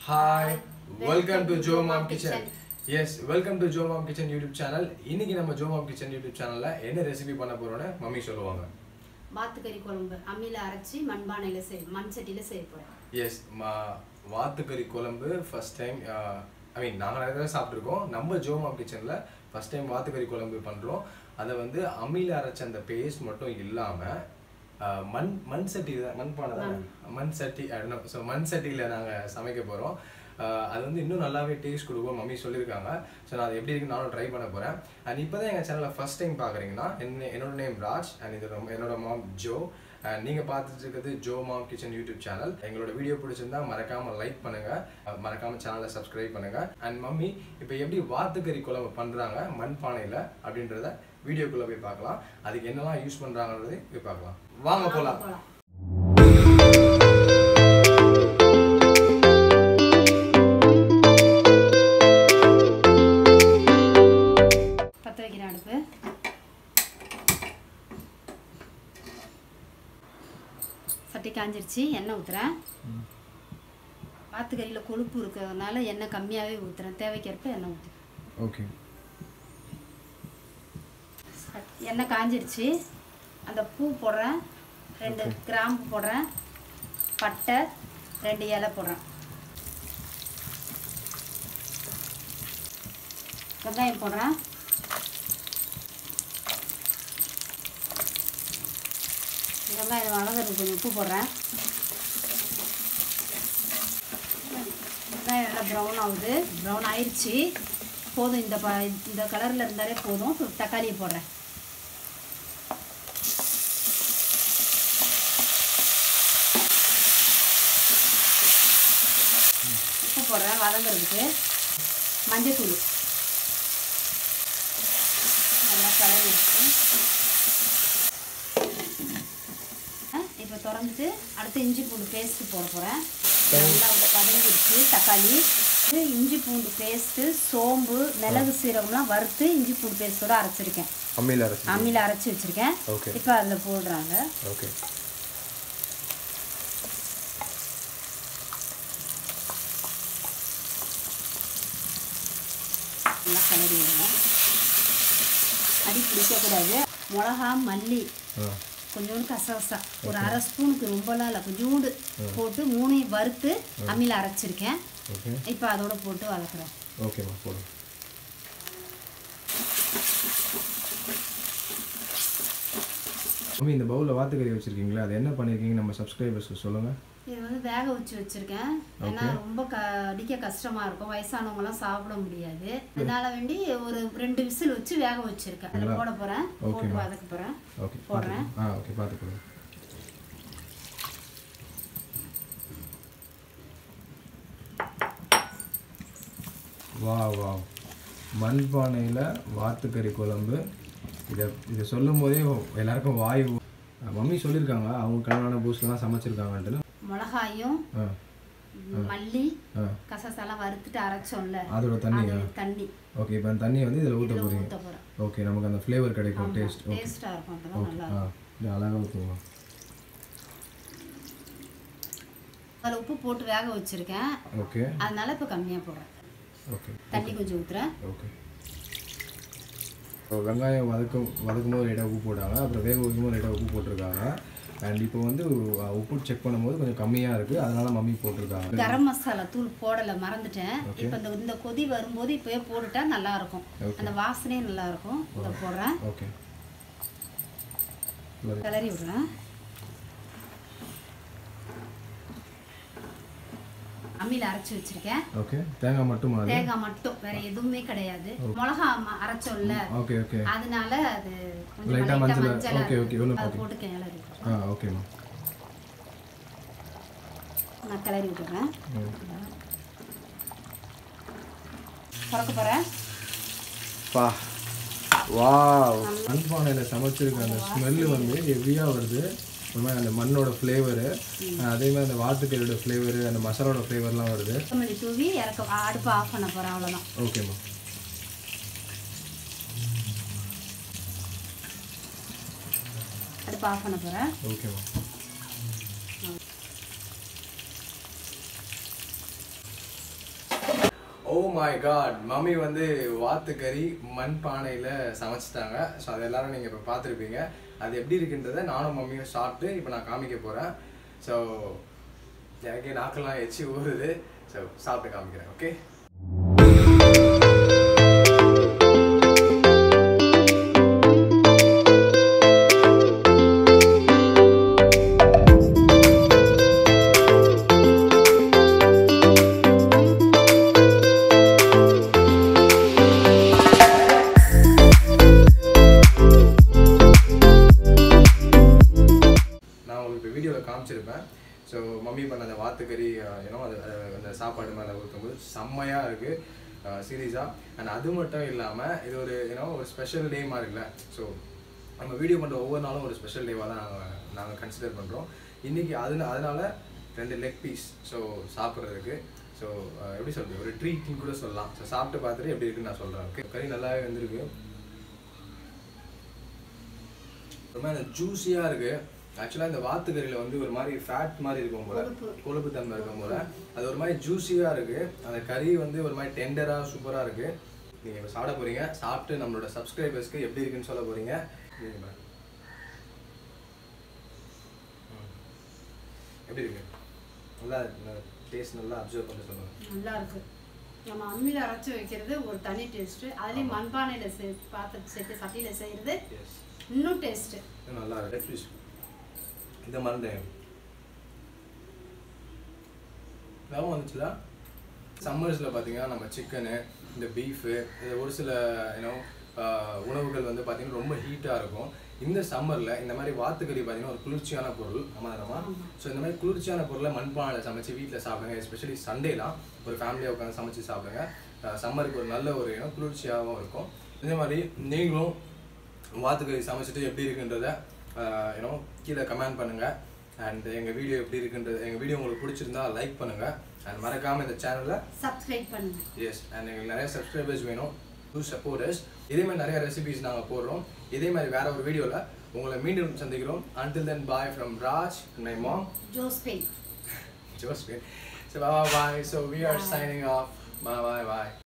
Hi welcome to Jo mom kitchen yes welcome to Jo mom kitchen YouTube channel இன்னைக்கு நம்ம Joe mom kitchen YouTube சேனல்ல என்ன recipe பண்ண போறோம்னு mummy சொல்லுவாங்க வாத்துக்கறி குழம்பு அம்மியில் அரைச்சி மண்பானையில் செய் மண் சட்டியில் செய்ய போகிறேன் எஸ் மா வாத்துக்கறி குழம்பு ஃபர்ஸ்ட் டைம் ஐ மீன் நாங்கள் நிறைய தடவை சாப்பிட்ருக்கோம் நம்ம ஜோ மாம் கிச்சனில் ஃபர்ஸ்ட் டைம் வாத்துக்கறி குழம்பு பண்ணுறோம் அதை வந்து அம்மியில் அரைச்ச அந்த பேஸ்ட் மட்டும் இல்லாமல் மண் மண் சட்டி தான் மண் பானை தான் மண் சட்டி ஸோ மண் சட்டியில் நாங்கள் சமைக்க போகிறோம் அது வந்து இன்னும் நல்லாவே டேஸ்ட் கொடுக்கும் மம்மி சொல்லியிருக்காங்க ஸோ நான் அது எப்படி இருக்குன்னு நானும் ட்ரை பண்ண போகிறேன் அண்ட் இப்போ தான் எங்கள் சேனலை ஃபஸ்ட் டைம் பார்க்குறீங்கன்னா என்ன என்னோட நேம் ராஜ் அண்ட் இது ரொம்ப- என்னோட மாம் ஜோ அண்ட் நீங்கள் பார்த்துட்டு இருக்கிறது Jo mom kitchen YouTube channel எங்களோட வீடியோ பிடிச்சிருந்தா மறக்காமல் லைக் பண்ணுங்கள் மறக்காமல் சேனலை சப்ஸ்கிரைப் பண்ணுங்கள் அண்ட் மம்மி இப்போ எப்படி வாத்துக்கறி குழம்பு பண்ணுறாங்க மண் பானையில் அப்படின்றத வீடியோக்குள்ளே போய் பார்க்கலாம் அதுக்கு என்னெல்லாம் யூஸ் பண்ணுறாங்கன்றது போய் பார்க்கலாம் வாங்க போகலாம் போகலாம் பற்ற வைக்கிறேன் அடுப்பு சட்டி காஞ்சிருச்சு எண்ணெய் ஊற்றுறேன் வாத்துக்கறியில் கொழுப்பு இருக்கிறதுனால எண்ணெய் கம்மியாகவே ஊற்றுறேன் தேவைக்கேற்ப எண்ணெய் ஊற்றுறேன் ஓகே எண்ணெய் காஞ்சிருச்சு அந்த பூ போடுறேன் ரெண்டு கிராம்பு போடுறேன் பட்டை ரெண்டு இலை போடுறேன் வெங்காயம் போடுறேன் வெங்காயம் வளர்ந்துருக்கு கொஞ்சம் உப்பு போடுறேன் வெங்காயம் நல்லா ப்ரௌன் ஆகுது ப்ரௌன் ஆயிடுச்சு போதும் இந்த ப இந்த கலரில் இருந்தாலே போதும் இப்ப தக்காளியை போடுறேன் உப்பு போடுறேன் வதங்குறதுக்கு மஞ்சத்தூள் நல்லா கலரி வச்சு இப்போ திறந்துட்டு அடுத்து இஞ்சி பூண்டு பேஸ்ட்டு போட போகிறேன் நல்லா வதங்கிடுச்சு தக்காளி இது இஞ்சி பூண்டு பேஸ்ட்டு சோம்பு மிளகு சீரகம்லாம் வறுத்து இஞ்சி பூண்டு பேஸ்ட்டோட அரைச்சிருக்கேன் அம்மியில் அரைச்சி அம்மியில் அரைச்சி வச்சுருக்கேன் Okay. இப்போ அதில் போடுறாங்க ஓகே நல்லா கலரி விடணும் அடி பிடிக்கக்கூடாது மிளகா மல்லி ஆ கொஞ்சோண்டு கசகசா ஒரு அரை ஸ்பூனுக்கு ரொம்பலாம் இல்லை கொஞ்சோண்டு போட்டு மூணையும் வறுத்து அம்மியில் அரைச்சிருக்கேன் ஓகே இப்போ அதோட போட்டு வளர்க்குறேன் ஓகேம்மா போடுங்க மம்மி இந்த பவுலில் வாத்துக்கறி வச்சுருக்கீங்களா அது என்ன பண்ணியிருக்கீங்க நம்ம சப்ஸ்கிரைபர்ஸ்க்கு சொல்லுங்கள் இது வந்து வேக வச்சு வச்சுருக்கேன் ஏன்னா ரொம்ப க அடிக்க கஷ்டமாக இருக்கும் வயசானவங்கலாம் சாப்பிட முடியாது அதனால வேண்டி ஒரு ரெண்டு விசில் வச்சு வேக வச்சுருக்கேன் அதில் போட போகிறேன் போட்டு வதக்க போகிறேன் ஓகே போடுறேன். ஆ ஓகே பார்த்து கொடுங்க வா வா மண்பானையில் வாத்துக்கறி குழம்பு இதை இதை சொல்லும் போதே எல்லாருக்கும் வாய் ஊ- மம்மி சொல்லியிருக்காங்க அவங்க கல்யாண பூஸ்லாம் சமைச்சிருக்காங்கன்ட்டு மிளகாயும் ஆ மல்லி ஆ கசகசாலாம் வறுத்துட்டு அரைச்சோம்ல அதோட தண்ணியா அது தண்ணி ஓகே இப்போ அந்த தண்ணியை வந்து இதில் ஊற்ற இதில் போகிறீங்க ஊற்ற போகிறேன் ஓகே நமக்கு அந்த ஃப்ளேவர் கிடைக்கும் டேஸ்ட் ஓகே டேஸ்ட்டாக இருக்கும் அப்போ தான் நல்லா ஆ இது அழகாக ஊற்றுவோம் அதில் உப்பு போட்டு வேக வச்சுருக்கேன் ஓகே அதனால இப்போ கம்மியாக போடுறேன் ஓகே தண்ணி கொஞ்சம் ஊற்றுறேன் ஓகே இப்போ வெங்காயம் வதக்கும் வதக்கும் போது லைட்டாக உப்பு போட்டாங்க அப்புறம் வேக வைக்கும் போது லைட்டாக உப்பு போட்டிருக்காங்க அண்ட் இப்போ வந்து அஹ், உப்பு செக் பண்ணும்போது கொஞ்சம் கம்மியாக இருக்குது அதனால மம்மி போட்டிருக்காங்க கரம் மசாலா தூள் போடலை மறந்துட்டேன் இப்போ இந்த இந்த கொதி வரும்போது இப்போயே போட்டுட்டா நல்லா இருக்கும் Okay. அந்த வாசனையும் நல்லா இருக்கும் இதை போடுறேன் ஓகே கிளறி விடுறேன் அம்மியில் அரைச்சி வச்சிருக்கேன் ஓகே தேங்காய் மட்டுமா அது தேங்காய் மட்டும் வேற எதுவுமே கிடையாது மிளகா ம- அரைச்சோம்ல ஓகே ஓகே அதனால அது கொஞ்சம் Light ஆ லைட்டா மஞ்சள் மஞ்சளா okay, okay, ஒண்ணும் அதை okay. போட்டு கிளறி விடுறேன். ஆ ஓகேம்மா நான் கிளறி விட்டுறேன் ம். திறக்க போகிறேன் பா வாவ் மண்பானையில் சமைச்சிருக்க அந்த ஸ்மெல்லு வந்து ஹெவியாக வருது ஒரு மாதிரி அந்த மண்ணோட ஃப்ளேவரு அதே மாதிரி அந்த வாத்துக்கறியோட ஃப்ளேவரு அந்த மசாலோட ஃப்ளேவர்லாம் வருது கொத்தமல்லி தூவி இறக்க அடுப்பு ஆஃப் பண்ண போகிறேன் அவ்வளோதான் ஓகேம்மா அடுப்பு ஆஃப் பண்ண போகிறேன் ஓகேம்மா ஓ மை காட் மம்மி வந்து வாத்துக்கறி மண் பானையில் சமைச்சிட்டாங்க ஸோ அது எல்லாரும் நீங்கள் இப்போ பார்த்துருப்பீங்க அது எப்படி இருக்குன்றதை நானும் மம்மியும் சாப்பிட்டு இப்போ நான் காமிக்க போகிறேன் ஸோ எனக்கே நாக்கெல்லாம் எச்சி ஊறுது ஸோ சாப்பிட்டு காமிக்கிறேன் ஓகே நான் உங்களுக்கு இப்போ வீடியோவில் காமிச்சிருப்பேன் ஸோ மம்மி பண்ண அந்த வாத்துக்கறி ஏன்னோ அது அது அந்த சாப்பாடு மேலே ஊற்றும்போது செம்மையாக இருக்குது சீரியஸாக அண்ட் அது மட்டும் இல்லாமல் இது ஒரு ஏன்னோ ஒரு ஸ்பெஷல் டே மாதிரி இல்லை ஸோ நம்ம வீடியோ பண்ணுற ஒவ்வொரு நாளும் ஒரு ஸ்பெஷல் டேவாக தான் நாங்கள் நாங்கள் கன்சிடர் பண்ணுறோம் இன்றைக்கி அது அதனால ரெண்டு லெக் பீஸ் ஸோ சாப்பிட்றதுக்கு ஸோ எப்படி சொல்றது ஒரு ட்ரீட்னு கூட சொல்லலாம் ஸோ சாப்பிட்டு பார்த்துட்டு எப்படி இருக்குன்னு நான் சொல்கிறேன் ஓகே கறி நல்லாவே வந்திருக்கு ரொம்ப அந்த ஜூஸியாக இருக்கு ஆக்சுவலாக இந்த வாத்துக்கறியில் வந்து ஒரு மாதிரி ஃபேட் மாதிரி இருக்கும் போல கொழுப்பு. கொழுப்பு தன்மை இருக்கும் போல அது ஒரு மாதிரி ஜூஸியாக இருக்கு அந்த கறி வந்து ஒரு மாதிரி டெண்டராக சூப்பராக இருக்கு நீங்கள் இப்போ சாப்பிட போறீங்க சாப்பிட்டு நம்மளோட சப்ஸ்கிரைபர்ஸ்க்கு எப்படி இருக்குன்னு சொல்ல போறீங்க நீங்க பாருங்க. ம். எப்படி இருக்கு நல்லா டேஸ்ட் நல்லா அப்சர்வ் பண்ண சொல்லுங்க நல்லா இருக்கு நம்ம அம்மியில் அரைச்சி வைக்கிறது ஒரு தனி டேஸ்ட்டு அதுலேயும் மண்பானையில் செ பாத்திரத்தை சேர்த்து சட்டியில் செய்கிறது எஸ் இன்னும் டேஸ்ட்டு இது நல்லா இருக்கு ப்ளீஸ் இந்த மறந்தேன் ஞாபகம் வந்துச்சுல சம்மர்ஸில் பார்த்தீங்கன்னா நம்ம சிக்கனு இந்த பீஃபு இது ஒரு சில யூனோ உணவுகள் வந்து பார்த்தீங்கன்னா ரொம்ப ஹீட்டாக இருக்கும் இந்த சம்மரில் இந்த மாதிரி வாத்துக்கறி பார்த்தீங்கன்னா ஒரு குளிர்ச்சியான பொருள் ஆமாம் ஸோ இந்த மாதிரி குளிர்ச்சியான பொருளை மண்பானையில் சமைச்சு வீட்டில் சாப்பிடுங்க எஸ்பெஷலி சண்டேலாம் ஒரு ஃபேமிலியாக உட்காந்து சமைச்சு சாப்பிடுங்க சம்மருக்கு ஒரு நல்ல ஒரு இனம் குளிர்ச்சியாகவும் இருக்கும் இதே மாதிரி நீங்களும் வாத்துக்கறி சமைச்சிட்டு எப்படி இருக்குன்றத யூனோ கீழே கமெண்ட் பண்ணுங்க அண்ட் எங்கள் வீடியோ எப்படி இருக்குன்றது எங்கள் வீடியோ உங்களுக்கு பிடிச்சிருந்தா லைக் பண்ணுங்க அண்ட் மறக்காம இந்த சேனலை சப்ஸ்கிரைப் பண்ணுங்க எஸ் அண்ட் எங்களுக்கு நிறைய சப்ஸ்கிரைபர்ஸ் வேணும் டூ சப்போர்ட்டர்ஸ் இதே மாதிரி நிறைய ரெசிபிஸ் நாங்கள் போடுறோம் இதே மாதிரி வேற ஒரு வீடியோவில் உங்களை மீண்டும் சந்திக்கிறோம் until then bye from Raj my mom Josephine Josephine. So bye bye. So we are Bye. signing off. Bye bye bye.